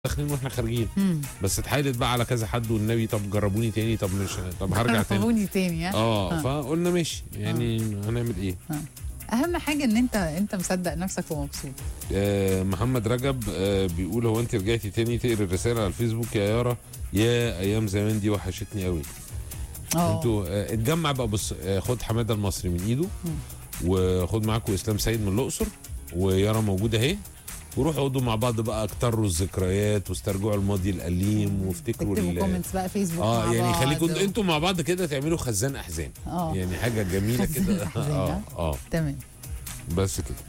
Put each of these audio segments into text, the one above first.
داخلين واحنا خارجين مم. بس اتحايلت بقى على كذا حد والنبي طب جربوني تاني طب مش طب هرجع تاني جربوني تاني ها اه آه. فقلنا ماشي يعني هنعمل ايه اهم حاجه ان انت انت مصدق نفسك ومبسوط آه محمد رجب آه بيقول هو انت رجعتي تاني تقري الرساله على الفيسبوك يا يارا يا ايام زمان دي وحشتني قوي اه انتوا آه اتجمع بقى بص آه خد حماده المصري من ايده وخد معاكم اسلام سيد من الاقصر ويارا موجوده اهي وروحوا اقعدوا مع بعض بقى اكتروا الذكريات واسترجعوا الماضي الاليم وافتكروا تكتبوا ال- كومنتس بقى فيسبوك اه مع يعني بعض خليكم و- انتوا مع بعض كده تعملوا خزان احزان اه يعني حاجه جميله خزان كده أحزان، اه ها؟ اه تمام بس كده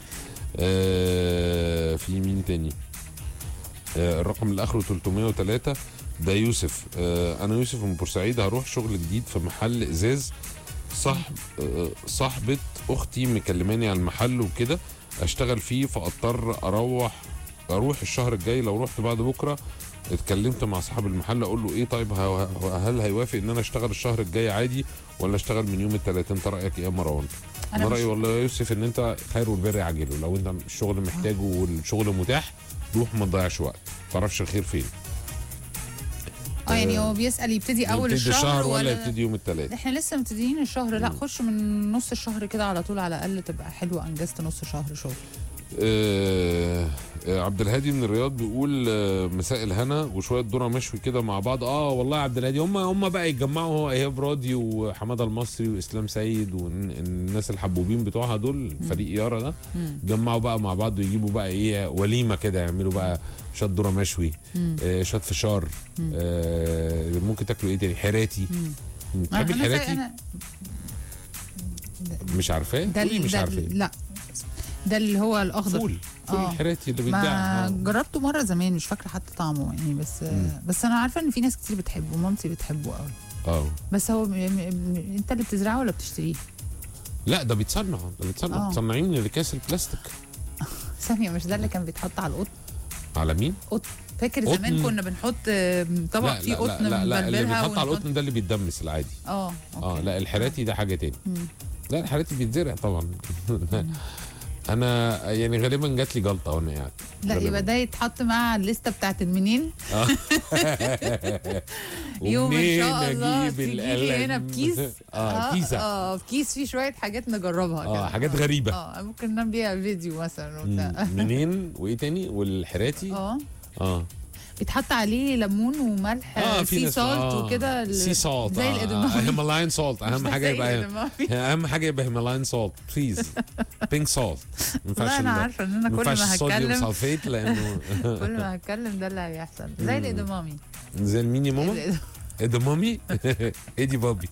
آه في مين تاني آه الرقم اللي اخره 303 ده يوسف آه انا يوسف من بورسعيد هروح شغل جديد في محل ازاز صاحب آه صاحبه اختي مكلماني على المحل وكده اشتغل فيه فاضطر اروح اروح الشهر الجاي لو رحت بعد بكره اتكلمت مع صاحب المحل اقول له ايه طيب ه- ه- هل هيوافق ان انا اشتغل الشهر الجاي عادي ولا اشتغل من يوم الثلاث انت رايك ايه يا مروان انا انا رايي مش والله يا يوسف ان انت خير والبر عاجله لو انت الشغل محتاجه والشغل متاح روح ما تضيعش وقت ما تعرفش الخير فين اه يعني هو بيسال يبتدي اول يبتدي الشهر ولا ولا يبتدي يوم الثلاث احنا لسه مبتدئين الشهر لا مم. خش من نص الشهر كده على طول على الاقل تبقى حلوه انجزت نص شهر شغل آه آه، عبد الهادي من الرياض بيقول آه مساء الهنا وشويه ذره مشوي كده مع بعض اه والله يا عبد الهادي هم هم بقى يتجمعوا هو ايهاب راضي وحماده المصري واسلام سيد والناس الحبوبين بتوعها دول فريق يارا ده مم. يتجمعوا بقى مع بعض ويجيبوا بقى ايه وليمه كده يعملوا بقى شات ذره مشوي مم. آه شات فشار مم. آه ممكن تاكلوا ايه تاني حراتي مم. بتحبي أنا زي- الحراتي أنا مش عارفاه ده قولي ال- مش ده عارفاه ال- لا ده اللي هو الاخضر فول فول آه. الحراتي اللي ما بيتباع آه. جربته مره زمان مش فاكره حتى طعمه يعني بس مم. بس انا عارفه ان في ناس كتير بتحبه مامتي بتحبه قوي اه بس هو م... م... انت اللي بتزرعه ولا بتشتريه لا ده بيتصنع ده بيتصنع آه. متصنعيه من الاكياس البلاستيك ثانيه مش ده اللي كان بيتحط على القطن على مين؟ قطن فاكر قطن؟ زمان كنا بنحط آم، طبق لا فيه لا لا, قطن لا, لا اللي بنبلبلها بيتحط على ونحط- القطن ده اللي بيتدمس العادي اه اه أوكي. لا الحراتي ده حاجه تاني مم. لا الحراتي بيتزرع طبعا انا يعني غالبا جات لي جلطه وانا قاعد لا غالباً. يبقى ده يتحط مع الليسته بتاعت المنين آه. يوم ان ومنين شاء الله أجيب تجي لي القلم؟ هنا بكيس اه كيسه اه في كيس فيه شويه حاجات نجربها اه كده. حاجات غريبه اه ممكن نعمل بيها فيديو مثلا وبتاع مم. منين وايه تاني والحراتي اه اه بيتحط عليه ليمون وملح اه في سي ناس سالت آه. وكده ال- سي سالت زي الادمامي هيمالاين سالت اهم حاجه زي يبقى الإدمامي. اهم حاجه يبقى هيمالاين سالت بليز بينك سالت ما لا انا عارفه ان انا ما كل ينفعش ما الصوديوم هتكلم سلفيت لانه كل ما هتكلم ده اللي هيحصل زي مم. الادمامي زي الميني ماما الإدمامي. ايه ده مامي ايه دي بابي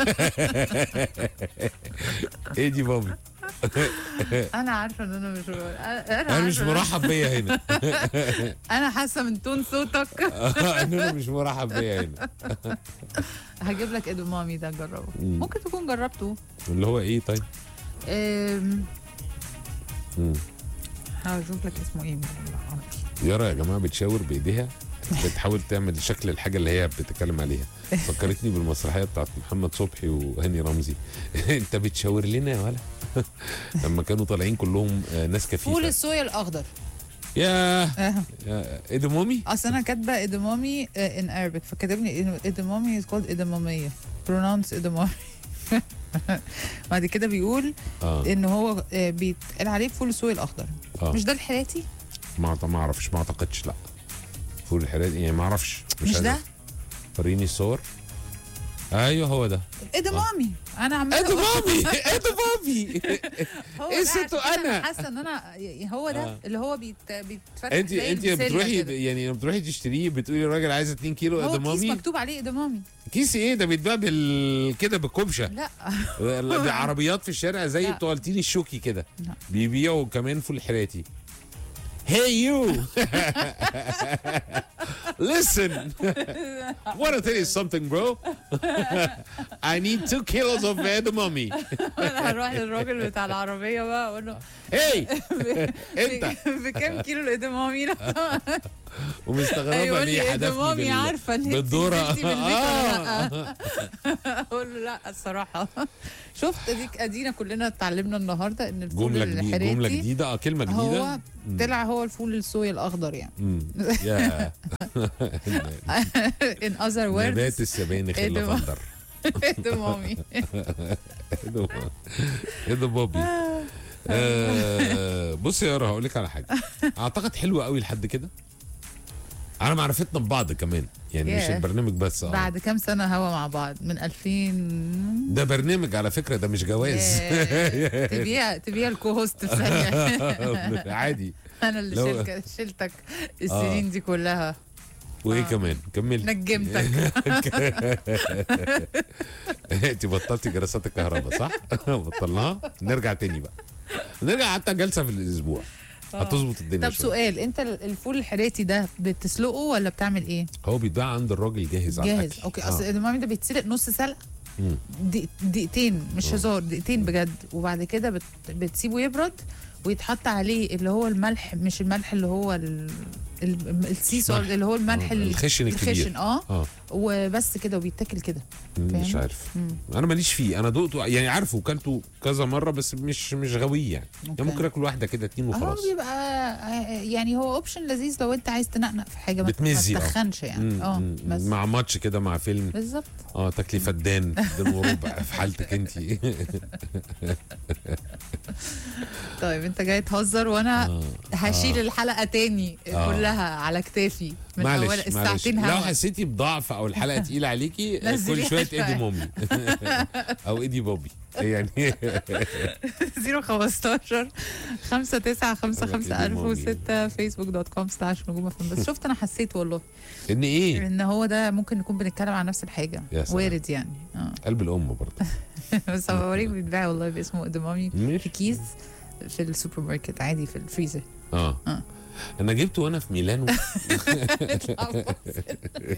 ايه دي بابي انا عارفه ان انا مش انا انا مش عارفة. مرحب بيا هنا انا حاسه من تون صوتك ان انا مش مرحب بيا هنا هجيب لك ادمامي ده جربه مم. ممكن تكون جربته اللي هو ايه طيب أم، مم. هشوف لك اسمه ايه بالعربي. يارا يا جماعه بتشاور بايديها بتحاول تعمل شكل الحاجه اللي هي بتتكلم عليها فكرتني بالمسرحيه بتاعت محمد صبحي وهاني رمزي انت بتشاور لنا يا ولا لما كانوا طالعين كلهم آه، ناس فول كفيفه الصويا الاخضر يا آه. يا- ايه ده مامي اصل انا كاتبه ادمامي ان Arabic فكاتبني ادمامي از كولد ادماميه برونونس ادمامي بعد كده بيقول اه ان هو آه، بيتقال عليه فول الصويا الاخضر اه مش ده الحراتي ما ما اعرفش ما اعتقدش لا فول الحراتي يعني ما اعرفش مش عايز ده أعرف. وريني الصور ايوه هو ده ادمامي انا عماله ايه ده أقول- مامي ايه ده مامي هو إيه ده ست عشان كده أنا؟ حاسه ان انا هو ده آه. اللي هو بيت بيتفتح انت زي انت البسلة بتروحي كده. يعني لما بتروحي تشتريه بتقولي الراجل عايز 2 كيلو هو كيس ادمامي مكتوب عليه ادمامي كيس ايه ده بيتباع بال كده بالكبشه لا بعربيات في الشارع زي لا. بتوع التين الشوكي كده لا. بيبيعوا كمان فول حراتي Hey you Listen Want to tell you something bro I need two kilos of edamame انا هروح للراجل بتاع العربيه بقى اقول له Hey انت بكام كيلو الادمامي ومستغربه يقول ليه لي حدفني مامي بال... عارفه ان انت بالدورة. نزلتي من البيت ولا لا آه. اقول له لا الصراحه شفت اديك ادينا كلنا اتعلمنا النهارده ان الفول جمله جديده جمله الحراتي جديده اه كلمه جديده هو طلع هو الفول الصويا الاخضر يعني مم. يا in other نبات words السبانخ إيه ده؟ اللافندر ده مامي ايه ده ايه ده بابي آه بص يا يارا هقول لك على حاجه اعتقد حلوه قوي لحد كده على معرفتنا ببعض كمان يعني مش ياه. البرنامج بس اه بعد كام سنه هوا مع بعض من 2000 ده برنامج على فكره ده مش جواز ياه. تبيع تبيع الكو هوست في ثانيه عادي انا اللي لو- شلك شلتك السنين دي كلها وايه آه. كمان كمل نجمتك انت بطلتي جلسات الكهرباء صح؟ بطلناها نرجع تاني بقى نرجع حتى جلسه في الاسبوع هتظبط الدنيا طب شوية. سؤال انت الفول الحراتي ده بتسلقه ولا بتعمل ايه؟ هو بيتباع عند الراجل جاهز على جاهز الأكل. اوكي آه. اصل المامي ده بيتسلق نص سلقه مم. دق- دقيقتين مش آه. هزار دقيقتين بجد وبعد كده بت... بتسيبه يبرد ويتحط عليه اللي هو الملح مش الملح اللي هو ال... ال- السي سولت ملح. اللي هو الملح آه، ال- الخشن الكبير. الخشن اه اه وبس كده وبيتاكل كده مش فاهم؟ عارف مم. انا ماليش فيه انا دقته يعني عارفه وكلته كذا مره بس مش مش غاوي يعني أوكي. يعني ممكن اكل واحده كده اتنين اه وخلاص بيبقى آه، يعني هو اوبشن لذيذ لو انت عايز تنقنق في حاجه ما بتمزي، ما اه. تتخنش يعني مم، اه مم، بس مع ماتش كده مع فيلم بالظبط اه تاكلي فدان فدان وربع في حالتك انت طيب انت جاي تهزر وانا آه. هشيل الحلقه تاني آه. كلها على كتافي من اول معلش معلش الساعتين لو هوا حسيتي بضعف او الحلقه تقيله عليكي كل نزليها شويه شوية. ايدي مامي او ايدي بابي يعني 015 5 9 5 أنا 5 إيدي 1006 فيسبوك دوت كوم سلاش نجوم فم بس شفت انا حسيت والله ان ايه ان هو ده ممكن نكون بنتكلم عن نفس الحاجه يا سلام. وارد يعني اه قلب الام برضه بس هوريك بيتباع والله باسمه ادمامي في ماشي كيس في السوبر ماركت عادي في الفريزر اه آه. انا جبته وانا في ميلانو